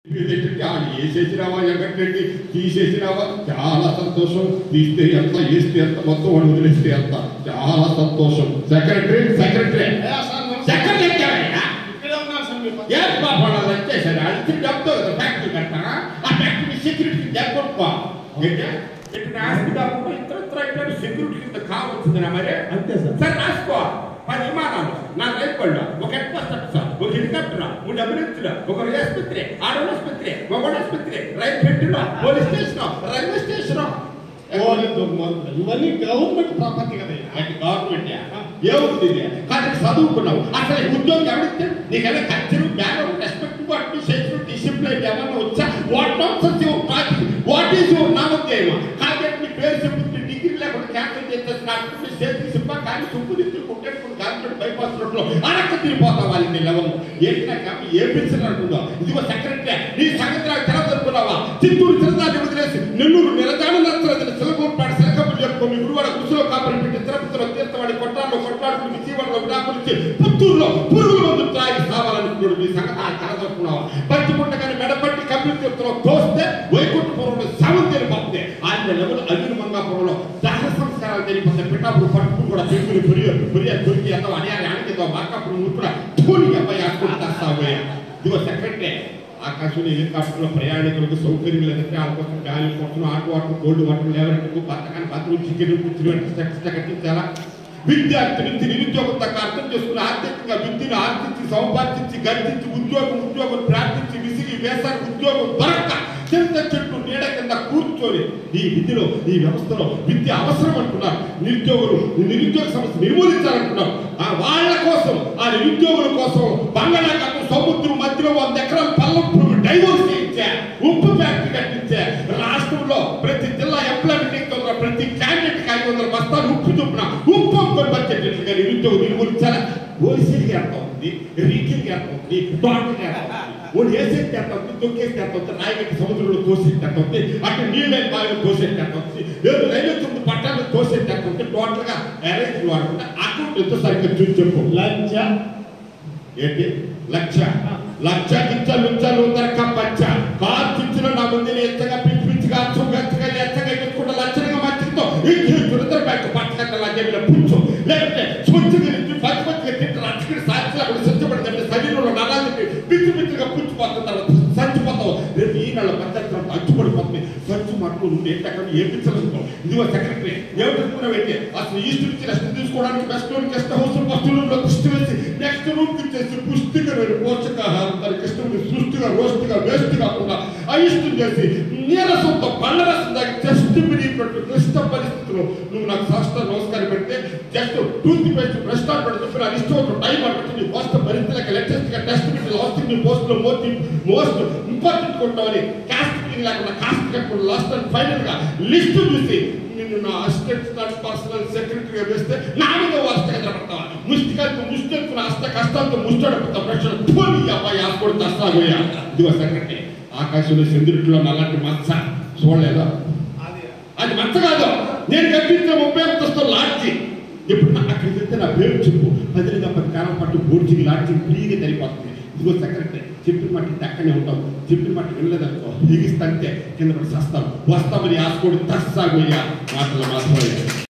ఏంటంటే ఆ వేసేసినావా ఎక్కడండి తీసేసినావా చాలా సంతోషం తీస్తే ఎంత వేస్తే ఎంత మొత్తం వాడు వదిలేస్తే ఎంత చాలా సంతోషం సెక్రటరీ సెక్రటరీ సెక్రటరీ ఇక్కడే ఉన్నాను సార్ మీ పక్కన. ఏం పాపడాలు వచ్చేసారు అడిచి డబ్బు ఫ్యాక్టరీ కట్టారా ఆ ఫ్యాక్టరీ సెక్యూరిటీ డబ్బు ఏంటి ఇక్కడ రాసుకుంటప్పుడు ఇతర ఇతర ఇతర సెక్యూరిటీ కింద కావచ్చింది మరి అంతే సార్. సార్ రాసుకో పది విమానాలు నా రైలు పళ్ళు ఒక హెడ్ పోస్ట్ సార్ ఒక హెలికాప్టర్ ఒక డబ్బులు ఒక ఆసుపత్రి ఆడవాళ్ళ ఆసుపత్రి మగవాళ్ళ ఆసుపత్రి రైలు పెట్టిన పోలీస్ స్టేషన్ రైల్వే స్టేషన్ ఓరి దుర్మార్గులు. ఇవన్నీ గవర్నమెంట్ ప్రాపర్టీ కదా అంటే గవర్నమెంట్ ఏముంది ఇది? కానీ చదువుకున్నావు అసలు ఈ ఉద్యోగం ఎవరిస్తే నీకైనా culture banner respect administration discipline ఏమన్నా వచ్చా what not such your party what is your నామధేయం కాబట్టి నీ పేరు చెప్తుంది డిగ్రీ లేకుండా క్యాన్సల్ చేసేసి నాకు చేతి సింప కానీ సుప్పు దిక్కు కుట్టేసుకుని గవర్నమెంట్ బైపాస్ రోడ్లో అడక్క తిరిగిపోతాం వాళ్ళని లెవెల్ ఏంటి నాకు ఏ పిలిచిన అంటుందో ఇదిగో సెక్రటరీ నీ సంగతి నాకు తెలదనుకున్నావా చిత్తూరు చిరదాన్ని వదిలేసి నెల్లూరు నిరజాను నచ్చలేదు సిలకోట్పాడు సిలకపులు చెప్పుకో మీ గురువాడ కృషిలో కాపరి పెట్టి తిరుపతిలో తీర్థవాడి కొట్టాల్లో కొట్లాడుకుని విజయవాడలో విడాకులిచ్చి పుత్తూరులో పురుగుల మందు తాగి సావాలనుకున్నాడు మీ సంగతి ఆ తెలదనుకున్నావా పంచిపుట్టగానే మెడపట్టి కంప్యూటర్ తోస్తే వైకుంఠపురంలో శవం తెలిపోతుంది ఆయన లెవెల్ అర్జున మంగాపురంలో దహన సంస్కారాలు తెలిపోతాయి పిఠాపురం పట్టుకుని కూడా పెరుగులు పెరిగి పెరిగి దొరికి ఎంత అడియాలి ఆడితో మార్కాపురం కూడా ధూళి అబ్బాయి ఆడుకుంటూ తెస్తావయ్యా ఇదిగో సెక్రటరీ ఆకాశంలో హెలికాప్టర్లో ప్రయాణికులకు సౌకర్యం లేదంటే వాళ్ళ కోసం గాలి కోసం ఆటు వాటర్ గోల్డ్ వాటర్ లేవరెందుకు బతకాన్ని బతులు చికెన్ కూర్చుని కట్టించాలా విద్యార్థి నుంచి నిరుద్యోగం తగ్గ అర్థం చేసుకుని ఆర్థికంగా విద్యను ఆర్జించి సంపాదించి గర్జించి ఉద్యోగం ఉద్యోగం ప్రార్థించి విసిగి వేసానికి ఉద్యోగం దొరక్క చింత చెట్టు నీడ కింద కూర్చొని ఈ విద్యలో ఈ వ్యవస్థలో విద్య అవసరం అంటున్నారు నిరుద్యోగులు ఈ నిరుద్యోగ సమస్య నిర్మూలించాలంటున్నారు ఆ వాళ్ళ కోసం ఆ నిరుద్యోగుల కోసం బంగాళాఖాతం సముద్రం మధ్యలో వంద ఎకరాల పల్లపురుగు డైవర్స్ చేయించా ఉప్పు ఫ్యాక్టరీ కట్టించా రాష్ట్రంలో ప్రతి జిల్లా ఎంప్లాయ్మెంట్ ఎక్కువ ప్రతి క్యాండిడేట్ కి ఐదు వందల బస్తాలు ఉప్పు చొప్పున ఉప్పు అమ్ముకొని బతికేటట్లుగా నిరుద్యోగం నిర్మూలించాలా ఓసీకి ఎంత ఉంది రీకింగ్ ఎంత ఉంది డాక్టర్కి ఎంత ఉంది ఓడి వేసేది ఎంత ఉంది దొక్కేసి ఎంత ఉంది రాయగట్టి సముద్రంలో తోసేది ఎంత ఉంది అటు నీళ్ళ బావిలో తోసేది ఎంత ఉంది లేదు రైల్వే చుట్టూ పట్టాలు తోసేది ఎంత ఉంది టోటల్ గా అరేంజ్ వాడుకుంటే అకౌంట్ ఎంత సరిగ్గా చూసి చెప్పు లంచ ఏంటి లక్ష లక్ష గిచ్చ లుచ్చ లూతరక పచ్చ కార్చిచ్చిన నా ముందు ఎచ్చగా పిచ్చి పిచ్చిగా అచ్చు గచ్చగా ఎచ్చగా ఎత్తుకుంటా లక్షణంగా మచ్చితో ఇంటి చుడతర బ్యాక్ పచ్చకట్ట లాగేమిల పుచ్చు లేకపోతే స్వచ్ఛగా నుంచి పచ్చి పచ్చిగా తింటారు అచ్చకడి సాక్షిలా కూడా స్వచ్ఛపడదంటే శరీరంలో నరాలు పిచ్చి పిచ్చిగా పుచ్చిపోతుంటారు చచ్చిపోతావు రేపు ఈ నెల పచ్చత్రం అచ్చుపడిపోతుంది స్వచ్ఛ మట్లు నుండి ఎక్కడ ఏ పిచ్చలేదు ఇదిగో సెక్రటరీ ఏమిటనుకున్నావైతే అసలు ఈస్ట్ నుంచి రెస్ట్ తీసుకోవడానికి best room guest house first room లో దృష్టి వేసి నెక్స్ట్ రూమ్ కి ఇచ్చేసి పుష్టికమైన పోషకాహారం దానికి ఇష్టం సృష్టిగా రోస్ట్గా వేస్ట్ కాకుండా అయిష్టం చేసి నీరసంతో పళ్ళరసం దాకి జస్ట్ మినిట్టు క్లిష్ట పరిస్థితుల్లో నువ్వు నాకు సాష్ట నమస్కారం పెడితే just toothpaste brush start పెడితే చెప్పి నాకు ఇష్టం ఒక టైం పడుతుంది నీ పోస్ట్ భరించలేక లేటెస్ట్ గా టెస్ట్ పెట్టి లాస్ట్ నీ పోస్ట్ లో మోస్ట్ మోస్ట్ ఇంపార్టెంట్ కొంటామని కాస్ట్ లేకుండా కాస్ట్ కట్టుకుని లాస్ట్ అండ్ ఫైనల్ గా లిస్ట్ చూసి నిన్ను నా అసిస్టెంట్ పర్సనల్ సెక్రటరీగా వేస్తే నా మీద వస్తే కనపడతావా ముష్టికాలతో ముష్టెత్తున అష్ట కష్టాలతో ముష్టడపడతా ప్రశ్న పోనీ అబ్బాయి ఆకుడు తస్తాగోయా ఇదిగో సెక్రటరీ ఆకాశంలో చంద్రుడిలో నల్లటి మచ్చ చూడలేదా అది అది మచ్చ కాదు నేను కట్టించిన ముప్పై అంతస్తు లాడ్జి ఇప్పుడు నా అక్కడికి వెళ్తే నా పేరు చెప్పు పదిలిగా పది కాలం పాటు బోర్జికి లాడ్జి ఫ్రీగా సరిపోతుంది ఇదిగో సెక్రటరీ చెప్పిన మట్టి అక్కడనే ఉంటావు చెప్పిన మట్టి వెళ్ళలేదనుకో ఎగిస్తంటే కింద పడి సస్తాం వస్తామని ఆసుకోడు తస్సాగోయ్యా మాటలు మాత్రమే